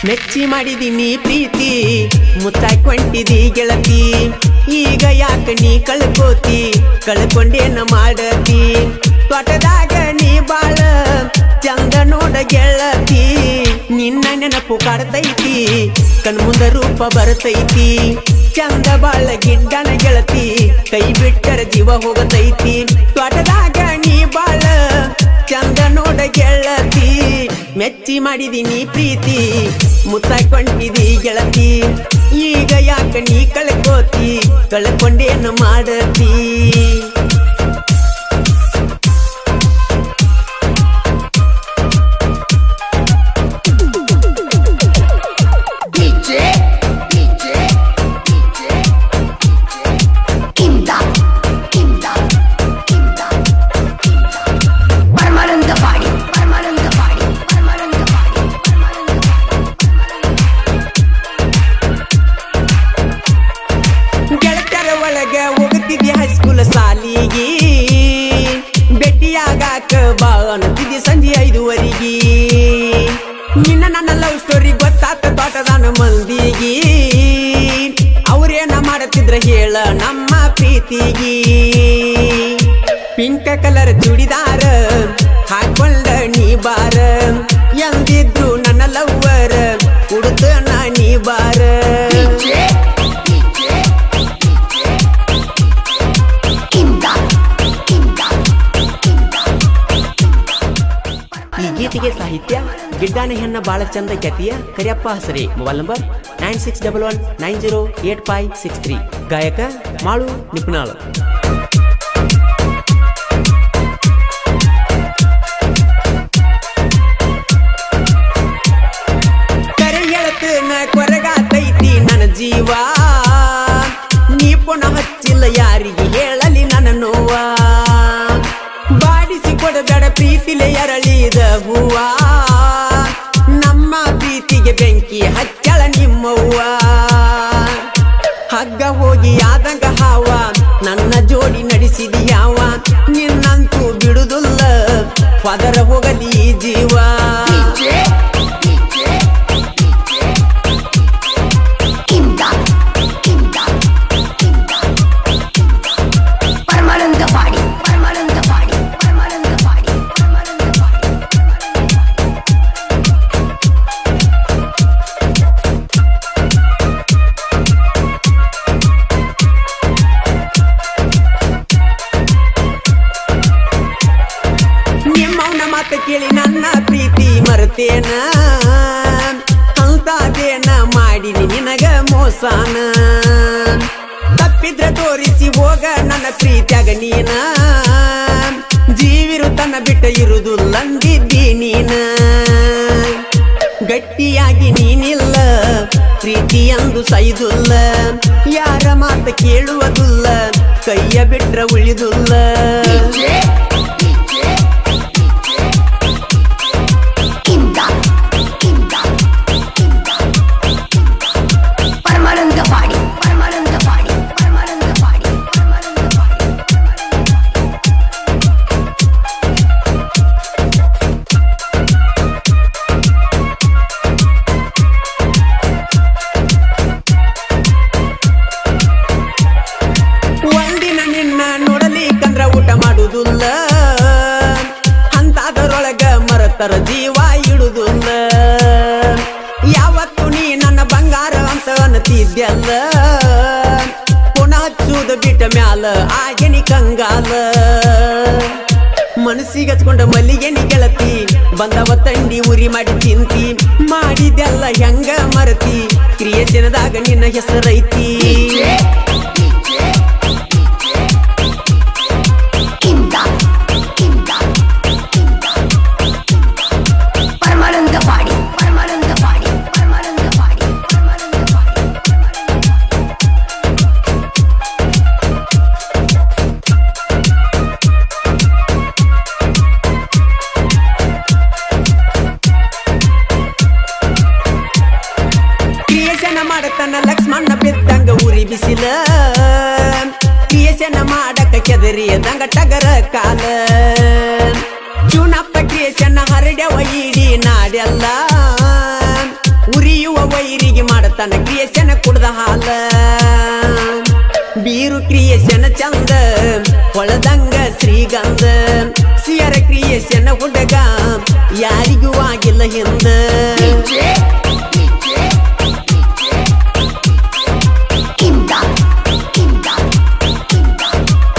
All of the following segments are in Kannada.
ಮೆಚ್ಚಿ ಮಾಡಿದೀನಿ ಪ್ರೀತಿ ಮುತ್ತಾಕೊಂಟಿದಿ ಗೆಳತಿ ಈಗ ಯಾಕ ನೀ ಕಳ್ಕೋತಿ ಕಳ್ಕೊಂಡೇನ ಮಾಡತಿ ತೋಟದಾಗ ನೀ ಬಾಳ ಚಂದ ನೋಡ ಗೆಳತಿ ನಿನ್ನ ನೆನಪು ಕಾಡ್ತೈತಿ ಕಣ್ಮುಂದ ರೂಪ ಬರ್ತೈತಿ ಚಂದ ಬಾಳ ಗಿಡ್ಡನ ಗೆಳತಿ ಕೈ ಬಿಟ್ಟರ ಜೀವ ಹೋಗತೈತಿ ತೋಟದಾಗ ನೀ ಬಾಳ ಚಂದ ನೋಡ ಗೆಳತಿ ಮೆಚ್ಚಿ ಮಾಡಿದೀನಿ ಪ್ರೀತಿ ಮುತ್ತಾಕೊಂಡಿದಿ ಗೆಳತಿ ಈಗ ಯಾಕ ನೀ ಕಳ್ಕೋತಿ ಕಳ್ಕೊಂಡೇನು ಮಾಡತಿ DJ, DJ, DJ, Kimda, Kimda, Kimda, Kimda. Paramanandawadi Paramanandawadi Paramanandawadi ಗೆಳತರ ಒಳಗ ಹೋಗ್ತಿದ್ದಿ ಹೈಸ್ಕೂಲ್ ಸಾಲಿಗೆ ಭೇಟಿಯಾಗಾಕ ಬಾ ಅನ್ನತಿದ್ದಿ ಸಂಜೆ ಐದುವರೆಗೆ ನಿನ್ನ ನನ್ನ ಲವ್ ಸ್ಟೋರಿ ಗೊತ್ತಾತ ತೋಟದಾನ ಮಂದಿಗೆ ಅವ್ರೇನ ಮಾಡತಿದ್ರ ಹೇಳ ನಮ್ಮ ಪ್ರೀತಿಗೆ ಪಿಂಕ್ ಕಲರ್ ಚೂಡಿದಾರ ಹಾಕೊಂಡ ನೀ ಬಾರ ಎಂದಿದ್ರು ನನ್ನ ಲವ್ವರ್ ಉಡುತ್ತ ನಾ ನೀ ಬಾರ DJ, DJ, DJ, Kimda, Kimda, Kimda. ಈ ಗೀತೆಗೆ ಸಾಹಿತ್ಯ ಗಿಡ್ಡಾನ ಹೆಣ್ಣ ಬಾಳ ಚಂದ ಖ್ಯಾತಿಯ ಕರಿಯಪ್ಪ ಹಸರಿ mobile number nine six double one nine zero eight five six three ಗಾಯಕ ಮಾಳು ನಿಪ್ನಾಳ್ ಕರೆ ಹೇಳ್ತನ ಕೊರಗಾತೈತಿ ನನ್ನ ಜೀವ ನೀ ಪುನಃ ಹಚ್ಚಿಲ್ಲ ಯಾರಿಗೆ ಹೇಳಲಿ ನನ್ನ ನೋವ ಬಾಡಿಸಿ ಕೊಡಬೇಡ ಪ್ರೀತಿಲೆ ಎರಳಿದ ಹೂವ ನಮ್ಮ ಪ್ರೀತಿಗೆ ಬೆಂಕಿ ಹಚ್ಚಳ ನಿಮ್ಮವ್ವ ಹಗ್ಗ ಹೋಗಿ ಆದಂಗ ಹಾವ ನನ್ನ ಜೋಡಿ ನಡೆಸಿದಿ ಯಾವ ನಿನ್ನಂತೂ ಬಿಡುದಿಲ್ಲ ಪದರ ಹೋಗಲಿ ಈ ಜೀವ DJ, DJ, DJ, Kimda, Kimda, Kimda. Paramanandawadi Paramanandawadi Paramanandawadi Paramanandawadi ನಿಮ್ಮವನ ಮಾತ ಕೇಳಿ ನನ್ನ ಪ್ರೀತಿ ಮರ್ತೇನ ಅಂತದೇನ ಮಾಡಿನಿ ನಿನಗ ಮೋಸಾನ ತಪ್ಪಿದ್ರೆ ತೋರಿಸಿ ಹೋಗ ನನ್ನ ಪ್ರೀತಿಯಾಗ ನೀನ ಜೀವಿರು ತನ್ನ ಬಿಟ್ಟ ಇರುದು ಲಂದಿದ್ದಿ ನೀನ ಗಟ್ಟಿಯಾಗಿ ನೀನಿಲ್ಲ ಪ್ರೀತಿ ಎಂದು ಸೈದುಲ್ಲ ಯಾರ ಮಾತ ಕೇಳುವುದಿಲ್ಲ ಕೈಯ ಬಿಟ್ರ ಉಳಿದುಲ್ಲ DJ, DJ, DJ, Kimda, Kimda, Kimda, Kimda. Paramanandawadi Paramanandawadi Paramanandawadi Paramanandawadi ಒಂದಿನ ನಿನ್ನ ನೋಡಲಿಕ್ಕಂದ್ರ ಊಟ ಮಾಡುದಿಲ್ಲ ಅಂತಾದರೊಳಗ ಮರತರ ಜೀವ ಇಡುದಿಲ್ಲ ಯಾವತ್ತು ನೀ ನನ್ನ ಬಂಗಾರ ಅಂತ ಅನ್ನತಿದ್ಯಲ್ಲ ಪುನಃ ಹಚ್ಚುದ ಬಿಟ್ಟ ಮ್ಯಾಲ ಆಗೇನಿ ಕಂಗಾಲ ಮನಸ್ಸಿಗೆ ಹಚ್ಕೊಂಡ ಮಲ್ಲಿಗೆನಿ ಗೆಳತಿ ಬಂದವ ತಂಡಿ ಉರಿ ಮಾಡಿ ತಿಂತಿ ಮಾಡಿದೆಲ್ಲ ಹೆಂಗ ಮರತಿ ಕ್ರಿಯೇಷನದಾಗ ನಿನ್ನ ಹೆಸರೈತಿ DJ, DJ, DJ, Kimda, Kimda, Kimda, Kimda. Paramanandawadi Paramanandawadi Paramanandawadi Paramanandawadi creation ಮಾಡತನ ಲಕ್ಷ್ಮಣ ಬಿದ್ದಂಗ ಉರಿ ಬಿಸಿಲ ಕ್ರಿಯೇಷನ್ ಮಾಡಕ ಕೆದರಿಯದಂಗ ಟಗರ ಕಾಲ ಚುನಪ್ಪ ಕ್ರಿಯೇಷನ್ ಹರಡ್ಯವ ಇಡೀ ನಾಡೆಲ್ಲ ಉರಿ ವೈರಿಗೆ ಮಾಡತಾನ ಕ್ರಿಯೇಷನ್ ಕುಡ್ದ ಹಾಲ ಬೀರು ಕ್ರಿಯೇಷನ್ ಚಂದ ಹೊಳದಂಗ ಶ್ರೀಗಂಧ ಸಿಯರ ಕ್ರಿಯೇಷನ್ ಹುಡುಗ ಯಾರಿಗೂ ಆಗಿಲ್ಲ ಹಿಂದ DJ, DJ, Imdad, Imdad, Imdad,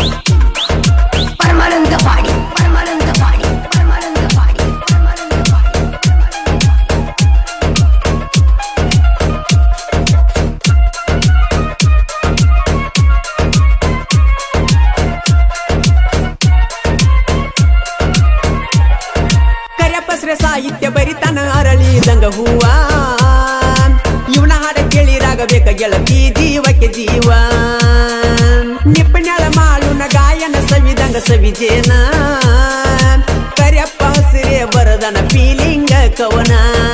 Paramanandawadi Paramanandawadi Paramanandawadi Paramanandawadi ಕರೆಪಸ್ರೆ ಸಾಹಿತ್ಯ ಬರಿತಾನ ಅರಳಿದಂಗ ಹೂವ ಇವನ ಹಾಡ ಕೇಳಿರಾಗಬೇಕ ಗೆಳತಿ ಜೀವಕ್ಕೆ ಜೀವ ನಿಪ್ಪಣ್ಯಾಳ ಮಾಳುನ ಗಾಯನ ಸವಿದಂಗ ಸವಿಜೇನ ಕರೆಯಪ್ಪ ಹಸಿರೇ ಬರದನ ಫೀಲಿಂಗ ಕವನ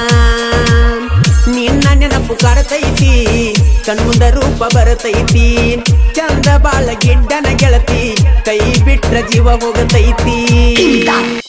ನಿನ್ನ ನೆನಪು ಕಾಡತೈತಿ ಕಣ್ಮುಂದ ರೂಪ ಬರತೈತಿ ಚಂದ ಬಾಳ ಗಿಡ್ಡನ ಗೆಳತಿ ಕೈ ಬಿಟ್ರ ಜೀವ ಹೋಗತೈತಿ Imdad,